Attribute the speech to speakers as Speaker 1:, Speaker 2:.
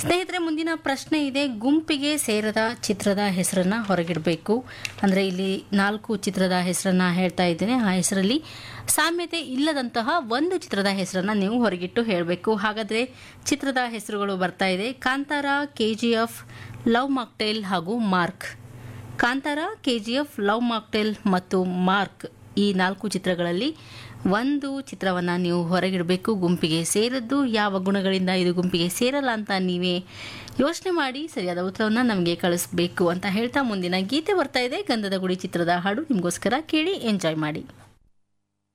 Speaker 1: ಸ್ನೇಹಿತರೆ ಮುಂದಿನ ಪ್ರಶ್ನೆ ಇದೆ ಗುಂಪಿಗೆ ಸೇರದ ಚಿತ್ರದ ಹೆಸರನ್ನ ಹೊರಗಿಡಬೇಕು ಅಂದರೆ ಇಲ್ಲಿ ನಾಲ್ಕು ಚಿತ್ರದ ಹೆಸರನ್ನ ಹೇಳ್ತಾ ಇದ್ದೇನೆ ಆ ಹೆಸರಲ್ಲಿ ಸಾಮ್ಯತೆ ಇಲ್ಲದಂತಹ ಒಂದು ಚಿತ್ರದ ಹೆಸರನ್ನ ನೀವು ಹೊರಗಿಟ್ಟು ಹೇಳಬೇಕು ಹಾಗಾದರೆ ಚಿತ್ರದ ಹೆಸರುಗಳು ಬರ್ತಾ ಇದೆ Kantara K G F Love Mocktail ಹಾಗೂ Mark Kantara K G F Love Mocktail ಮತ್ತು ಮಾರ್ಕ್ ಈ ನಾಲ್ಕು ಚಿತ್ರಗಳಲ್ಲಿ ಒಂದು ಚಿತ್ರವನ್ನು ನೀವು ಹೊರಗಿಡಬೇಕು ಗುಂಪಿಗೆ ಸೇರದ್ದು ಯಾವ ಗುಣಗಳಿಂದ ಇದು ಗುಂಪಿಗೆ ಸೇರಲ್ಲ ಅಂತ ನೀವೇ ಯೋಚನೆ ಮಾಡಿ ಸರಿಯಾದ ಉತ್ತರವನ್ನು ನಮಗೆ ಕಳಿಸ್ಬೇಕು ಅಂತ ಹೇಳ್ತಾ ಮುಂದಿನ ಗೀತೆ ಬರ್ತಾ ಇದೆ ಗಂಧದ ಗುಡಿ ಚಿತ್ರದ ಹಾಡು ನಿಮಗೋಸ್ಕರ ಕೇಳಿ ಎಂಜಾಯ್ ಮಾಡಿ